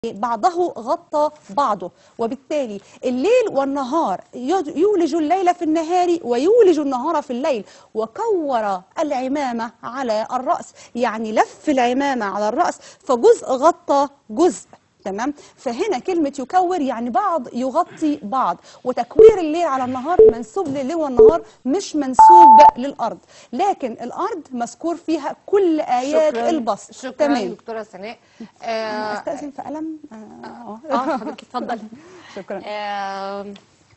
بعضه غطى بعضه وبالتالي الليل والنهار يد- يولج الليل في النهار ويولج النهار في الليل وكور العمامة على الرأس يعني لف العمامة على الرأس فجزء غطى جزء تمام فهنا كلمة يكور يعني بعض يغطي بعض وتكوير الليل على النهار منسوب لليل والنهار مش منسوب للأرض لكن الأرض مذكور فيها كل آيات شكراً. البسط شكرا تمام دكتوره سناء أنا آه، استاذن في قلم اه اه حضرتك اتفضلي شكرا آم،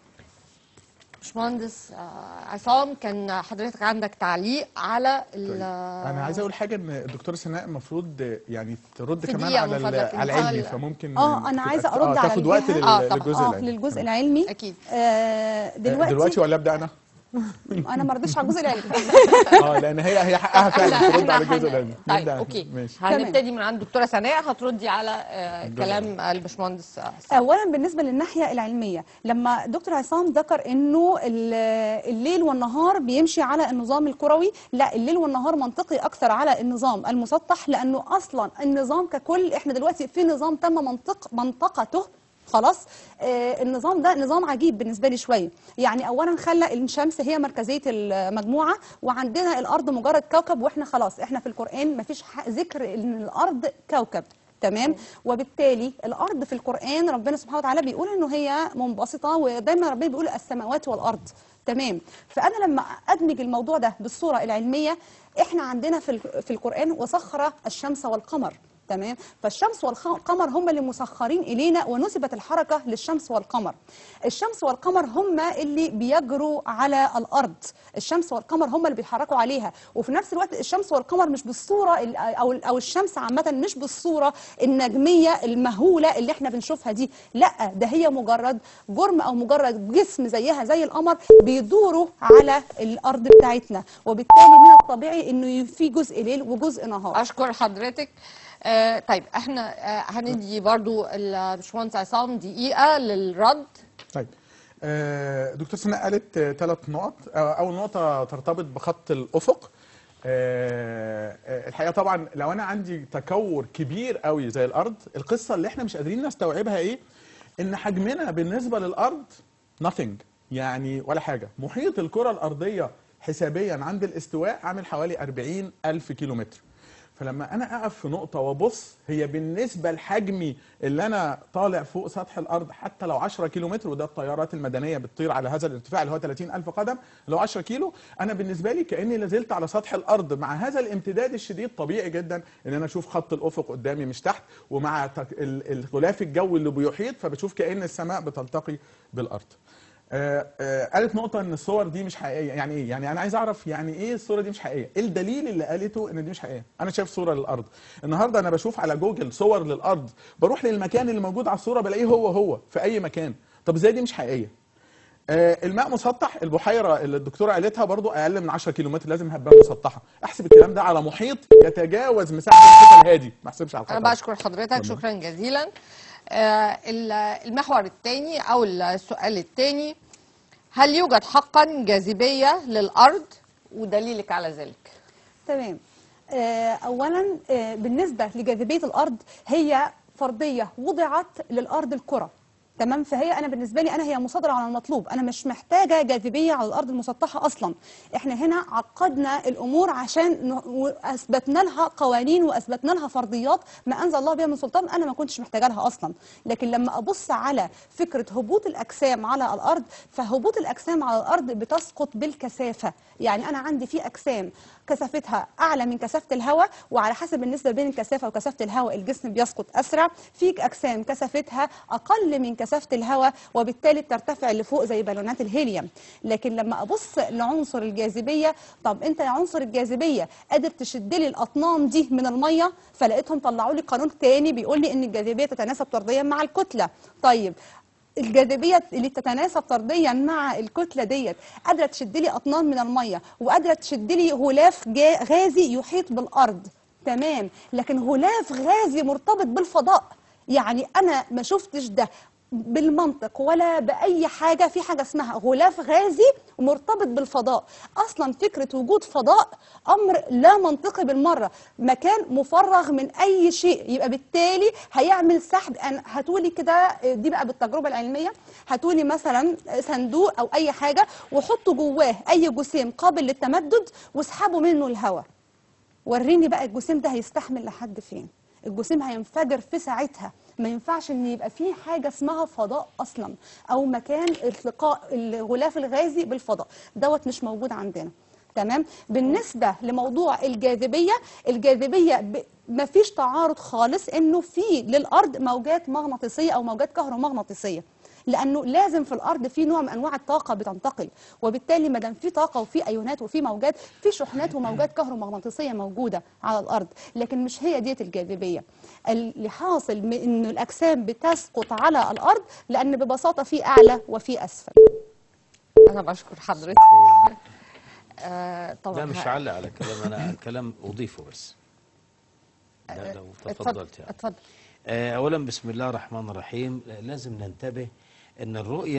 باشمهندس آه، عصام كان حضرتك عندك تعليق على ال- انا عايز اقول حاجه ان الدكتوره سناء المفروض يعني ترد في كمان دقيقة على من ال- فضلك، على إن العلمي شاء فممكن اه انا تبقى- عايزه آه، ارد على تاخد وقت الجهة- لل- آه، طبعاً. للجزء اه العلمي للجزء العلمي أكيد. آه دلوقتي, دلوقتي ولا ابدا انا؟ انا ما رضيتش على الجزء العلمي اه لان هي هي حقها فعلا احنا ترد على احنا الجزء هن- العلمي طيب نبدأ. اوكي ماشي هنبتدي من عند دكتوره سناء هتردي على آه، الجزء كلام الباشمهندس آه، اولا بالنسبه للناحيه العلميه لما دكتور عصام ذكر انه ال- الليل والنهار بيمشي على النظام الكروي لا الليل والنهار منطقي اكثر على النظام المسطح لانه اصلا النظام ككل احنا دلوقتي في نظام تم منطق منطقته خلاص آه النظام ده نظام عجيب بالنسبه لي شويه يعني اولا خلى الشمس هي مركزيه المجموعه وعندنا الارض مجرد كوكب واحنا خلاص احنا في القران مفيش ح- ذكر ان الارض كوكب تمام وبالتالي الارض في القران ربنا سبحانه وتعالى بيقول انه هي منبسطه ودايما ربنا بيقول السماوات والارض تمام فانا لما ادمج الموضوع ده بالصوره العلميه احنا عندنا في ال- في القران وسخر الشمس والقمر تمام فالشمس والقمر هم اللي مسخرين الينا ونسبت الحركه للشمس والقمر الشمس والقمر هم اللي بيجروا على الارض الشمس والقمر هم اللي بيتحركوا عليها وفي نفس الوقت الشمس والقمر مش بالصوره ال- او او الشمس عامه مش بالصوره النجميه المهوله اللي احنا بنشوفها دي لا ده هي مجرد جرم او مجرد جسم زيها زي القمر بيدوروا على الارض بتاعتنا وبالتالي من الطبيعي انه في جزء ليل وجزء نهار اشكر حضرتك آه، طيب احنا آه، هندي برضو الباشمهندس عصام دقيقه للرد طيب آه، دكتور سناء قالت ثلاث نقط آه، اول نقطه ترتبط بخط الافق آه، آه، الحقيقه طبعا لو انا عندي تكور كبير قوي زي الارض القصه اللي احنا مش قادرين نستوعبها ايه ان حجمنا بالنسبه للارض nothing يعني ولا حاجه محيط الكره الارضيه حسابيا عند الاستواء عامل حوالي 40 الف كيلومتر فلما انا اقف في نقطه وابص هي بالنسبه لحجمي اللي انا طالع فوق سطح الارض حتى لو 10 كيلو متر وده الطيارات المدنيه بتطير على هذا الارتفاع اللي هو 30 الف قدم لو 10 كيلو انا بالنسبه لي كاني لازلت على سطح الارض مع هذا الامتداد الشديد طبيعي جدا ان انا اشوف خط الافق قدامي مش تحت ومع تك- ال- الغلاف الجوي اللي بيحيط فبشوف كان السماء بتلتقي بالارض آه، آه، قالت نقطة إن الصور دي مش حقيقية، يعني إيه؟ يعني أنا عايز أعرف يعني إيه الصورة دي مش حقيقية؟ إيه الدليل اللي قالته إن دي مش حقيقية؟ أنا شايف صورة للأرض، النهاردة أنا بشوف على جوجل صور للأرض، بروح للمكان اللي موجود على الصورة بلاقيه هو هو في أي مكان، طب إزاي دي مش حقيقية؟ آه، الماء مسطح البحيره اللي الدكتوره قالتها برضو اقل من 10 كيلومتر لازم هتبقى مسطحه احسب الكلام ده على محيط يتجاوز مساحه المحيط الهادي ما احسبش على انا الخط بشكر حضرتك اتفضل. شكرا جزيلا آه، ال- المحور الثاني او السؤال الثاني هل يوجد حقا جاذبيه للارض ودليلك على ذلك تمام آه، اولا آه، بالنسبه لجاذبيه الارض هي فرضيه وضعت للارض الكره تمام فهي انا بالنسبه لي انا هي مصادره على المطلوب انا مش محتاجه جاذبيه على الارض المسطحه اصلا احنا هنا عقدنا الامور عشان ن- اثبتنا لها قوانين واثبتنا لها فرضيات ما انزل الله بها من سلطان انا ما كنتش محتاجه لها اصلا لكن لما ابص على فكره هبوط الاجسام على الارض فهبوط الاجسام على الارض بتسقط بالكثافه يعني انا عندي في اجسام كثافتها اعلى من كثافه الهواء وعلى حسب النسبه بين الكثافه وكثافه الهواء الجسم بيسقط اسرع في اجسام كثافتها اقل من كثافه الهواء وبالتالي بترتفع لفوق زي بالونات الهيليوم لكن لما ابص لعنصر الجاذبيه طب انت يا عنصر الجاذبيه قادر تشد لي الاطنان دي من الميه فلقيتهم طلعوا لي قانون تاني بيقول لي ان الجاذبيه تتناسب طرديا مع الكتله طيب الجاذبيه اللي تتناسب طرديا مع الكتله ديت قادره تشد لي اطنان من الميه وقادره تشد لي غلاف جا- غازي يحيط بالارض تمام لكن غلاف غازي مرتبط بالفضاء يعني انا ما شفتش ده بالمنطق ولا باي حاجه في حاجه اسمها غلاف غازي مرتبط بالفضاء اصلا فكره وجود فضاء امر لا منطقي بالمره مكان مفرغ من اي شيء يبقى بالتالي هيعمل سحب أنا هاتولي كده دي بقى بالتجربه العلميه هاتولي مثلا صندوق او اي حاجه وحطوا جواه اي جسيم قابل للتمدد واسحبوا منه الهواء وريني بقى الجسيم ده هيستحمل لحد فين الجسيم هينفجر في ساعتها ما ينفعش ان يبقى فيه حاجه اسمها فضاء اصلا او مكان التقاء الغلاف الغازي بالفضاء دوت مش موجود عندنا تمام بالنسبه لموضوع الجاذبيه الجاذبيه ب... مفيش تعارض خالص انه في للارض موجات مغناطيسيه او موجات كهرومغناطيسيه لانه لازم في الارض في نوع من انواع الطاقه بتنتقل وبالتالي ما دام في طاقه وفي ايونات وفي موجات في شحنات وموجات كهرومغناطيسيه موجوده على الارض لكن مش هي ديت الجاذبيه اللي حاصل من انه الاجسام بتسقط على الارض لان ببساطه في اعلى وفي اسفل انا بشكر حضرتك آه طبعا لا مش ه- هعلق على كلام انا كلام اضيفه بس لا لو تفضلت يعني اتفضل آه، اولا بسم الله الرحمن الرحيم لازم ننتبه ان الرؤيه